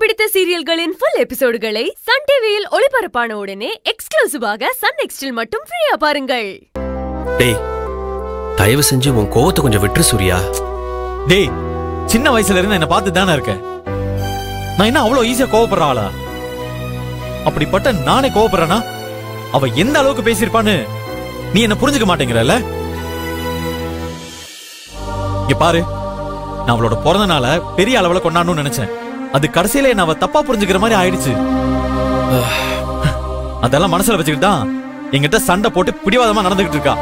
பிடித்த சீரியல்களின் full எபிசோடுகளை Sun டிவியில் ஒளிபரப்பான உடனே எக்ஸ்க்ளூசிவாக சன் நெக்ஸ்டில் மட்டும் ஃப்ரீயா பாருங்கள் டேய் தயவு செஞ்சு உன் கோவத்தை கொஞ்சம் விட்டுரு சூர்யா டேய் சின்ன வயசுல இருந்து என்ன பார்த்து தானே இருக்க நான் என்ன அவ்வளவு ஈஸியா கோவப்படுற ஆளா அப்படிப்பட்ட நானே கோவப்படுறேனா அவ எந்த அளவுக்கு பேசியிருப்பான்னு நீ என்ன புரிஞ்சுக்க மாட்டேங்கிறல்ல இங்க பாரு நான் அவளோட பிறந்த நாளை பெரிய அளவுல கொண்டாடணும்னு நினைச்சேன் அது கடைசியில என்ன அவ தப்பா புரிஞ்சுக்கிற மாதிரி ஆயிடுச்சு அதெல்லாம் மனசுல வச்சுக்கிட்டு தான் என்கிட்ட சண்டை போட்டு பிடிவாதமா நடந்துகிட்டு இருக்கா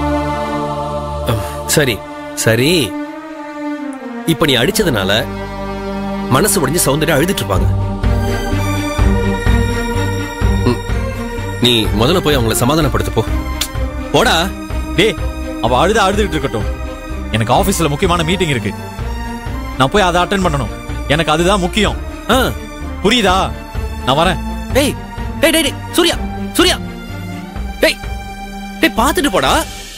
சரி சரி இப்ப நீ அடிச்சதுனால மனசு உடைஞ்சு சௌந்தர்யா அழுதுட்டு இருப்பாங்க ம், நீ முதல்ல போய் அவங்கள சமாதானப்படுத்து போ போடா டேய் அவ அழுத அழுதுகிட்டு இருக்கட்டும் எனக்கு ஆபீஸ்ல முக்கியமான மீட்டிங் இருக்கு நான் போய் அதை அட்டென்ட் பண்ணணும் எனக்கு அதுதான் முக்கியம் ஆ, புரியுதா நான் வரேன் டேய் டேய் டேய் டேய், சூர்யா சூர்யா டேய் டேய் பாத்துட்டு போடா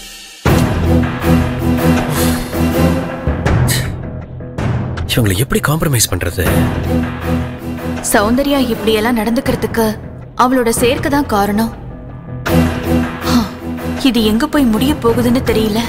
இவங்களை எப்படி காம்ப்ரமைஸ் பண்றது சௌந்தர்யா இப்படியெல்லாம் நடந்துக்கிறதுக்கு அவளோட சேர்க்க தான் காரணம் ஹா, இது எங்க போய் முடிய போகுதுன்னு தெரியல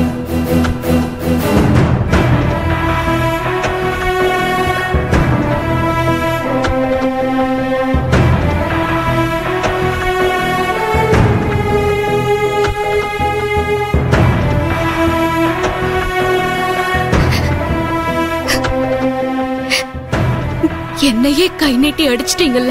என்னையே கை நீட்டி அடிச்சிட்டீங்கல்ல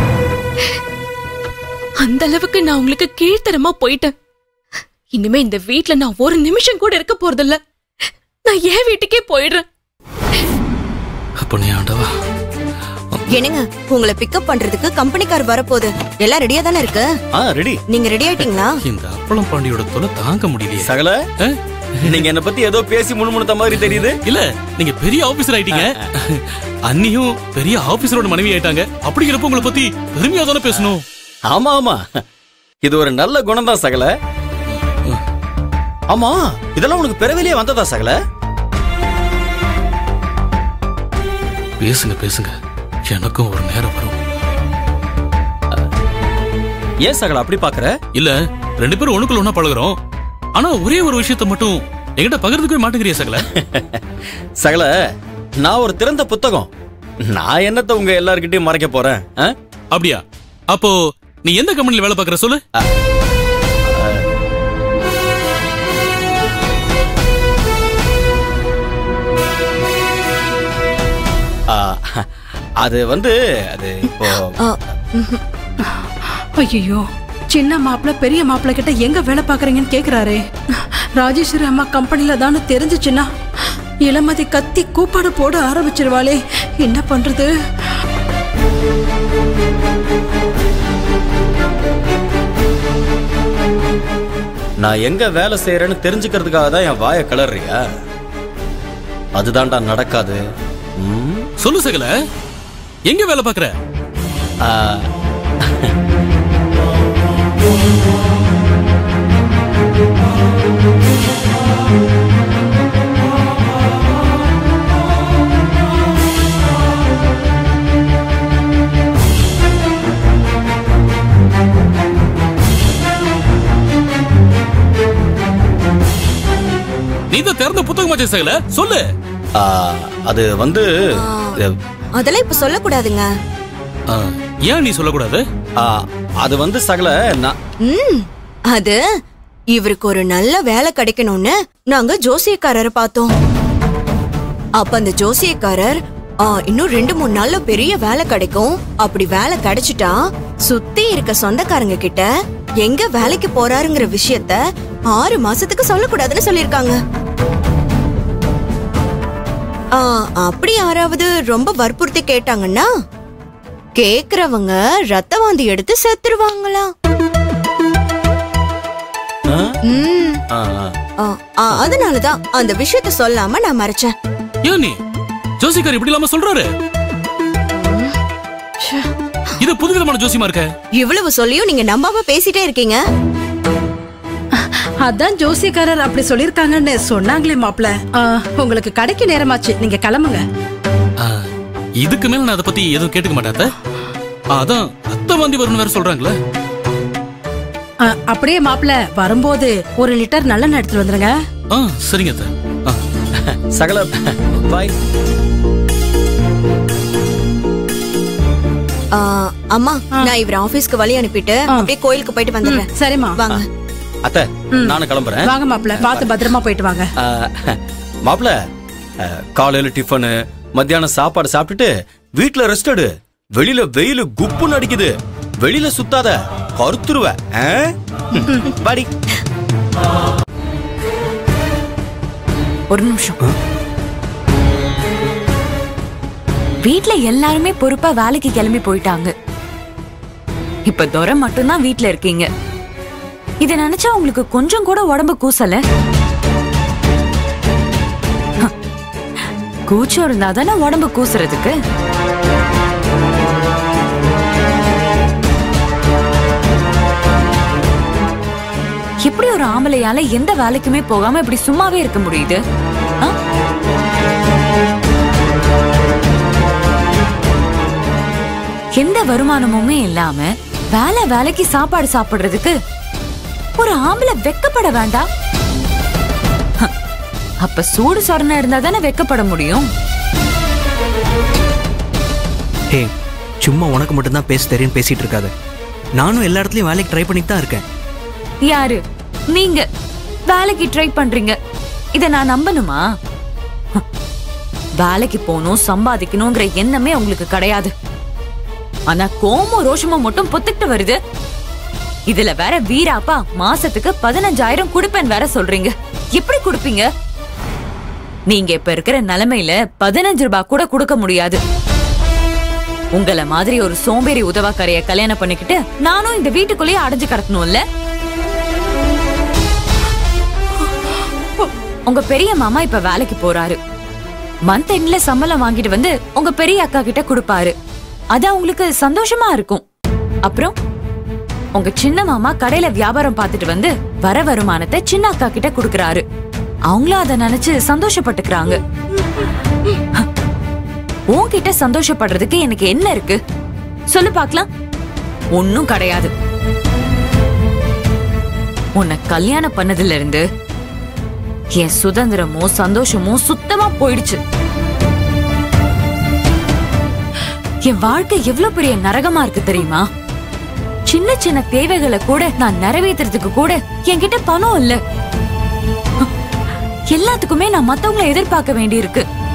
அந்த அளவுக்கு நான் உங்களுக்கு கீழ்த்தரமா போயிட்டேன் இனிமே இந்த வீட்ல நான் ஒரு நிமிஷம் கூட இருக்க போறதில்ல நான் என் வீட்டுக்கே போயிடுறேன் அப்பனே ஆண்டவா என்னங்க உங்களை பிக்கப் பண்றதுக்கு கம்பெனிக்கார் வரப்போகுது எல்லாம் ரெடியா தானே இருக்கு ஆ ரெடி நீங்க ரெடி ஆயிட்டீங்களா இந்த அப்பளம் பாண்டியோட தொலை தாங்க முடியலையே சகல ஆ? நீங்க என்ன பத்தி ஏதோ பேசி முணுமுணுத்த மாதிரி தெரியுது இல்ல நீங்க பெரிய ஆபீசர் ஆயிட்டீங்க அன்னியும் பெரிய ஆபீசரோட மனைவி ஆயிட்டாங்க அப்படிங்கிறப்ப உங்களை பத்தி பெருமையா தானே பேசணும் ஆமா ஆமா இது ஒரு நல்ல குணம் தான் சகல ஆமா இதெல்லாம் உனக்கு பிறவிலேயே வந்ததா சகல பேசுங்க பேசுங்க எனக்கும் ஒரு நேரம் வரும் ஏன் சகல அப்படி பாக்குற இல்ல ரெண்டு பேரும் ஒண்ணுக்குள்ள ஒண்ணா பழகுறோம் ஆனா ஒரே ஒரு விஷயத்த மட்டும் என்கிட்ட பகிர்ந்துக்கவே மாட்டேங்கிறியா சகல சகல நான் ஒரு திறந்த புத்தகம் நான் என்னத்த உங்க எல்லார்கிட்டயும் மறைக்க போறேன் ஆ? அப்படியா அப்போ நீ எந்த கம்பெனில வேலை பார்க்கற சொல்லு ஆ, அது வந்து அது இப்போ ஐயோ சின்ன மாப்பிள்ள பெரிய மாப்பிள்ள கிட்ட எங்க வேலை பாக்குறீங்கன்னு கேக்குறாரே ராஜேஸ்வரி அம்மா கம்பெனில தானே தெரிஞ்சுச்சுன்னா இளமதி கத்தி கூப்பாடு போட ஆரம்பிச்சிருவாளே என்ன பண்றது நான் எங்க வேலை செய்யறேன்னு தெரிஞ்சுக்கிறதுக்காக தான் என் வாயை கிளறியா அதுதான்டா நடக்காது ம்? சொல்லு சகல எங்க வேலை பார்க்கற ஆ, நீ தான் திறந்த புத்தகமாச்சே சகல சொல்லு ஆ, அது வந்து இது, அதெல்லாம் இப்ப சொல்லக்கூடாதுங்க ஆ, ஏன் நீ சொல்லக்கூடாது ஆ, அது வந்து சகல நான் ம் அது இவருக்கு ஒரு நல்ல வேலை கிடைக்கணும்னு நாங்க ஜோசியக்காரரை பார்த்தோம் அப்ப அந்த ஜோசியக்காரர் ஆ, இன்னும் ரெண்டு மூணு நாள்ல பெரிய வேலை கிடைக்கும் அப்படி வேலை கிடைச்சிட்டா சுத்தி இருக்க சொந்தக்காரங்க கிட்ட எங்க வேலைக்கு போறாருங்கிற விஷயத்த ஆறு மாசத்துக்கு சொல்லக்கூடாதுன்னு சொல்லிருக்காங்க ஆ, அப்படி யாராவது ரொம்ப வற்புறுத்தி கேட்டாங்கன்னா கேக்குறவங்க ரத்த வாந்தி எடுத்து செத்துருவாங்களாம் ஆ? ம் ஆ, ஆ. ஆ, ஆ, அதனாலதான் அந்த விஷயத்த சொல்லாம நான் மறைச்சேன் ஏன் நீ ஜோசிக்கார் இப்படி இல்லாம சொல்றாரு இது புதுவிதமான ஜோசியமா இருக்க இவ்வளவு சொல்லியும் நீங்க நம்பாம பேசிட்டே இருக்கீங்க அதான் ஜோசியக்காரர் அப்படி சொல்லிருக்காங்கன்னு சொன்னாங்களே மாப்பிள்ள உங்களுக்கு கடைக்கு நேரமாச்சு நீங்க கிளம்புங்க ஆ, இதுக்கு மேல நான் அதை பத்தி எதுவும் கேட்டுக்க மாட்டேன் அத்தை. அதான் அத்தை வாந்தி வரும்னு வேற சொல்றாங்களே ஆ, அப்படியே மாப்பிள்ள வரும்போது ஒரு லிட்டர் நல்லெண்ணெய் எடுத்துட்டு வந்துருங்க ஆ சரிங்க அத்தை ஆ, சகல பாய் ஆ, அம்மா நான் இவர் ஆபீஸ்க்கு வழி அனுப்பிட்டு அப்படியே கோயிலுக்கு போயிட்டு வந்துடுறேன் சரிம்மா வாங்க அத்தை நானும் கிளம்புறேன் வாங்க மாப்பிள்ள பார்த்து பத்திரமா போயிட்டு வாங்க மாப்பிள காலையில டிஃபனு மத்தியானம் சாப்பாடு சாப்பிட்டுட்டு வீட்ல ரெஸ்ட் எடு வெளியில வெயில் குப்புன்னு அடிக்குது வெளியில சுத்தாத கருத்துருவ ஆ? வாடி ஒரு நிமிஷம் வீட்ல எல்லாருமே பொறுப்பா வேலைக்கு கிளம்பி போயிட்டாங்க இப்ப துரை மட்டும்தான் வீட்ல இருக்கீங்க இத நினைச்சா உங்களுக்கு கொஞ்சம் கூட உடம்பு கூசல ஹ, கூச்சம் இருந்தா தானே உடம்பு கூசுறதுக்கு எப்படி ஒரு ஆம்பளையால எந்த வேலைக்குமே போகாம இப்படி சும்மாவே இருக்க முடியுது ஆ? எந்த வருமானமுமே இல்லாம வேலை வேலைக்கு சாப்பாடு சாப்பிடுறதுக்கு ஒரு ஆம்பளை வெக்கப்பட வேண்டாம் ஹ, அப்ப சூடு சொரண இருந்தா தானே வெக்கப்பட முடியும் ஹே சும்மா உனக்கு மட்டும்தான் பேச தெரியும் பேசிட்டு இருக்காத நானும் எல்லா இடத்துலயும் வேலைக்கு ட்ரை பண்ணிட்டு தான் இருக்கேன் யாரு நீங்க வேலைக்கு ட்ரை பண்றீங்க இத நான் நம்பணுமா ஹ, வேலைக்கு போகணும் சம்பாதிக்கணுங்கிற எண்ணமே உங்களுக்கு கிடையாது ஆனா கோமும் ரோஷமும் மட்டும் பொத்துக்கிட்டு வருது இதுல வேற வீராப்பா மாசத்துக்கு பதினஞ்சாயிரம் கொடுப்பேன் வேற சொல்றீங்க எப்படி கொடுப்பீங்க நீங்க இப்ப இருக்கிற நிலைமையில பதினஞ்சு ரூபாய் கூட கொடுக்க முடியாது உங்கள மாதிரி ஒரு சோம்பேறி உதவாக்கரைய கல்யாணம் பண்ணிக்கிட்டு நானும் இந்த வீட்டுக்குள்ளேயே அடைஞ்சு கிடக்கணும்ல உங்க பெரிய மாமா இப்ப வேலைக்கு போறாரு மந்த் எண்ட்ல சம்பளம் வாங்கிட்டு வந்து உங்க பெரிய அக்கா கிட்ட கொடுப்பாரு அது அவங்களுக்கு சந்தோஷமா இருக்கும் அப்புறம் உங்க சின்ன மாமா கடையில வியாபாரம் பார்த்துட்டு வந்து வர வருமானத்தை சின்ன அக்கா கிட்ட கொடுக்கறாரு அவங்களும் அதை நினைச்சு சந்தோஷப்பட்டுக்கிறாங்க உன்கிட்ட சந்தோஷப்படுறதுக்கு எனக்கு என்ன இருக்கு சொல்லு பார்க்கலாம் ஒன்னும் கிடையாது உன்னை கல்யாணம் பண்ணதுல இருந்து என் சுதந்திரமோ சந்தோஷமோ சுத்தமா போயிடுச்சு என் வாழ்க்கை எவ்வளவு பெரிய நரகமா இருக்கு தெரியுமா சின்ன சின்ன தேவைகளை கூட நான் நிறைவேத்துறதுக்கு கூட என்கிட்ட பணம் இல்ல எல்லாத்துக்குமே நான் மத்தவங்கள எதிர்பார்க்க வேண்டியிருக்கு